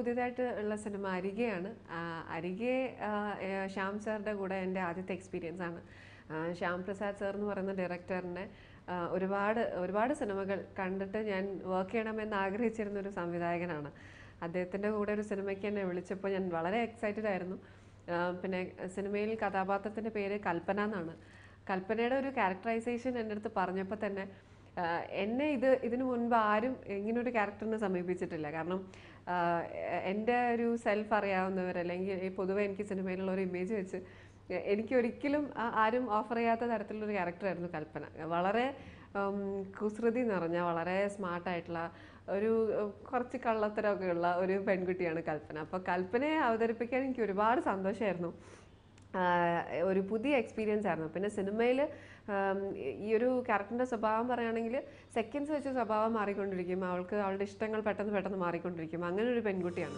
പുതിയതായിട്ട് ഉള്ള സിനിമ അരികെയാണ് ആ, അരികെ ആ, ഏ, ശ്യാം സാറിൻ്റെ കൂടെ എൻ്റെ ആദ്യത്തെ എക്സ്പീരിയൻസ് ആണ് ആ, ശ്യാം പ്രസാദ് സാർ എന്ന് പറയുന്ന ഡയറക്ടറിനെ ആ, ഒരുപാട് ഒരുപാട് സിനിമകൾ കണ്ടിട്ട് ഞാൻ വർക്ക് ചെയ്യണമെന്ന് ആഗ്രഹിച്ചിരുന്ന ഒരു സംവിധായകനാണ് അദ്ദേഹത്തിൻ്റെ കൂടെ ഒരു സിനിമയ്ക്ക് എന്നെ വിളിച്ചപ്പോൾ ഞാൻ വളരെ എക്സൈറ്റഡ് ആയിരുന്നു ആ, പിന്നെ സിനിമയിൽ കഥാപാത്രത്തിൻ്റെ പേര് കൽപ്പന എന്നാണ് കൽപ്പനയുടെ ഒരു ക്യാരക്ടറൈസേഷൻ എൻ്റെ അടുത്ത് പറഞ്ഞപ്പോൾ തന്നെ ആ, എന്നെ ഇത് ഇതിനു മുൻപ് ആരും ഇങ്ങനെ ഒരു ക്യാരക്ടറിനെ സമീപിച്ചിട്ടില്ല കാരണം ആ, എ- എൻ്റെ ഒരു സെൽഫ് അറിയാവുന്നവർ അല്ലെങ്കിൽ ഈ പൊതുവെ എനിക്ക് സിനിമയിലുള്ള ഒരു ഇമേജ് വെച്ച് എ- എനിക്ക് ഒരിക്കലും ആ- ആരും ഓഫർ ചെയ്യാത്ത തരത്തിലുള്ളൊരു ക്യാരക്ടറായിരുന്നു കൽപ്പന വളരെ ഉം, കുസൃതി നിറഞ്ഞ വളരെ സ്മാർട്ടായിട്ടുള്ള ഒരു ഉം, കുറച്ച് കള്ളത്തരമൊക്കെ ഉള്ള ഒരു പെൺകുട്ടിയാണ് കൽപ്പന അപ്പോൾ കൽപ്പനയെ അവതരിപ്പിക്കാൻ എനിക്ക് ഒരുപാട് സന്തോഷമായിരുന്നു ആഹ് ഒരു പുതിയ എക്സ്പീരിയൻസ് ആയിരുന്നു പിന്നെ സിനിമയിൽ ഈ ഒരു ക്യാരക്ടറിൻ്റെ സ്വഭാവം പറയുകയാണെങ്കിൽ സെക്കൻഡ്സ് വെച്ച് സ്വഭാവം മാറിക്കൊണ്ടിരിക്കും അവൾക്ക് അവളുടെ ഇഷ്ടങ്ങൾ പെട്ടെന്ന് പെട്ടെന്ന് മാറിക്കൊണ്ടിരിക്കും അങ്ങനെ ഒരു പെൺകുട്ടിയാണ്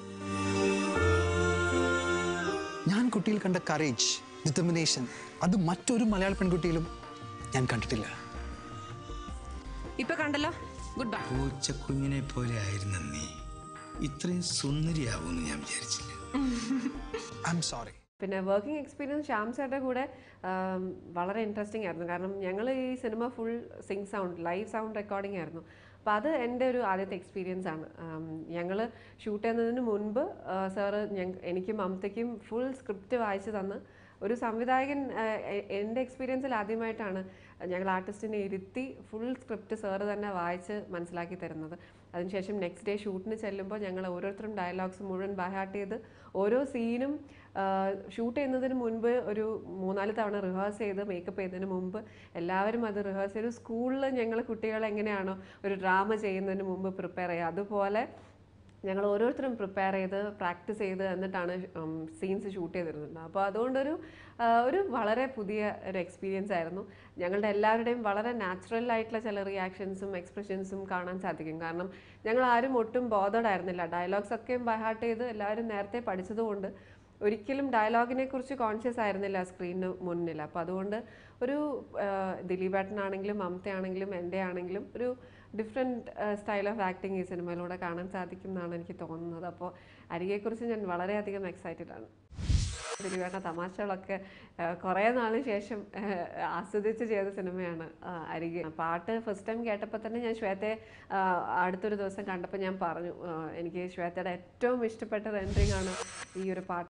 ഞാൻ കുട്ടിയിൽ കണ്ട കറേജ് ഡിറ്റർമിനേഷൻ അത് മറ്റൊരു മലയാള പെൺകുട്ടിയിലും ഞാൻ കണ്ടിട്ടില്ല ഇപ്പൊ കണ്ടല്ലോ ഗുഡ് ബൈ പൂച്ചക്കുഞ്ഞിനെ പോലെ ആയിരുന്ന നീ ഇത്രയും സുന്ദരിയാവുമെന്ന് ഞാൻ വിചാരിച്ചില്ല ഐ എം സോറി പിന്നെ വർക്കിംഗ് എക്സ്പീരിയൻസ് ശ്യാം സാറിൻ്റെ കൂടെ ആം, വളരെ ഇൻട്രസ്റ്റിംഗ് ആയിരുന്നു കാരണം ഞങ്ങൾ ഈ cinema full sync sound live sound recording ആയിരുന്നു അപ്പോൾ അത് എൻ്റെ ഒരു ആദ്യത്തെ എക്സ്പീരിയൻസ് ആണ് ഞങ്ങൾ ഷൂട്ട് ചെയ്യുന്നതിന് മുൻപ് സാറ് എനിക്കും മമതയ്ക്കും ഫുൾ സ്ക്രിപ്റ്റ് വായിച്ചു തന്ന് ഒരു സംവിധായകൻ ആ, എ- എൻ്റെ എക്സ്പീരിയൻസിൽ ആദ്യമായിട്ടാണ് ഞങ്ങൾ ആർട്ടിസ്റ്റിനെ ഇരുത്തി ഫുൾ സ്ക്രിപ്റ്റ് സാറ് തന്നെ വായിച്ച് മനസ്സിലാക്കി തരുന്നത് അതിനുശേഷം നെക്സ്റ്റ് ഡേ ഷൂട്ടിന് ചെല്ലുമ്പോൾ ഞങ്ങൾ ഓരോരുത്തരും ഡയലോഗ്സ് മുഴുവൻ ബൈഹാർട്ട് ചെയ്ത് ഓരോ സീനും ഷൂട്ട് ചെയ്യുന്നതിന് മുൻപ് ഒരു മൂന്നാല് തവണ റിഹേഴ്സ് ചെയ്ത് മേക്കപ്പ് ചെയ്യുന്നതിന് മുമ്പ് എല്ലാവരും അത് റിഹേഴ്സ് ചെയ്ത് സ്കൂളിൽ ഞങ്ങൾ കുട്ടികൾ എങ്ങനെയാണോ ഒരു ഡ്രാമ ചെയ്യുന്നതിന് മുമ്പ് പ്രിപ്പയർ ചെയ്യുക അതുപോലെ ഞങ്ങൾ ഓരോരുത്തരും പ്രിപ്പയർ ചെയ്ത് പ്രാക്ടീസ് ചെയ്ത് എന്നിട്ടാണ് സീൻസ് ഷൂട്ട് ചെയ്തിരുന്നത് അപ്പോൾ അതുകൊണ്ടൊരു ആ, ഒരു വളരെ പുതിയ ഒരു എക്സ്പീരിയൻസ് ആയിരുന്നു ഞങ്ങളുടെ എല്ലാവരുടെയും വളരെ നാച്ചുറൽ ആയിട്ടുള്ള ചില റിയാക്ഷൻസും എക്സ്പ്രഷൻസും കാണാൻ സാധിക്കും കാരണം ഞങ്ങൾ ആരും ഒട്ടും ബോധഡ് ആയിരുന്നില്ല ഡയലോഗ്സ് ഒക്കെയും ബൈഹാർട്ട് ചെയ്ത് എല്ലാവരും നേരത്തെ പഠിച്ചതുകൊണ്ട് ഒരിക്കലും ഡയലോഗിനെ കുറിച്ച് കോൺഷ്യസ് ആയിരുന്നില്ല സ്ക്രീനിന് മുന്നിൽ അപ്പോൾ അതുകൊണ്ട് ഒരു ആ, ദിലീപേട്ടനാണെങ്കിലും മമതയാണെങ്കിലും എൻ്റെ ആണെങ്കിലും ഒരു ഡിഫറെൻറ്റ് സ്റ്റൈൽ ഓഫ് ആക്ടിങ് ഈ സിനിമയിലൂടെ കാണാൻ സാധിക്കും എന്നാണ് എനിക്ക് തോന്നുന്നത് അപ്പോൾ അരികെക്കുറിച്ച് ഞാൻ വളരെയധികം എക്സൈറ്റഡ് ആണ് ദിലീപേട്ട തമാശകളൊക്കെ ആ, കുറേ നാളിന് ശേഷം ആ, ആസ്വദിച്ച് ചെയ്ത സിനിമയാണ് ആ, അരികെ പാട്ട് ഫസ്റ്റ് ടൈം കേട്ടപ്പോൾ തന്നെ ഞാൻ ശ്വേതയെ ആ, അടുത്തൊരു ദിവസം കണ്ടപ്പോൾ ഞാൻ പറഞ്ഞു ആ, എനിക്ക് ശ്വേതയുടെ ഏറ്റവും ഇഷ്ടപ്പെട്ട റെൻഡറിങ് ആണ് ഈ ഒരു പാട്ട്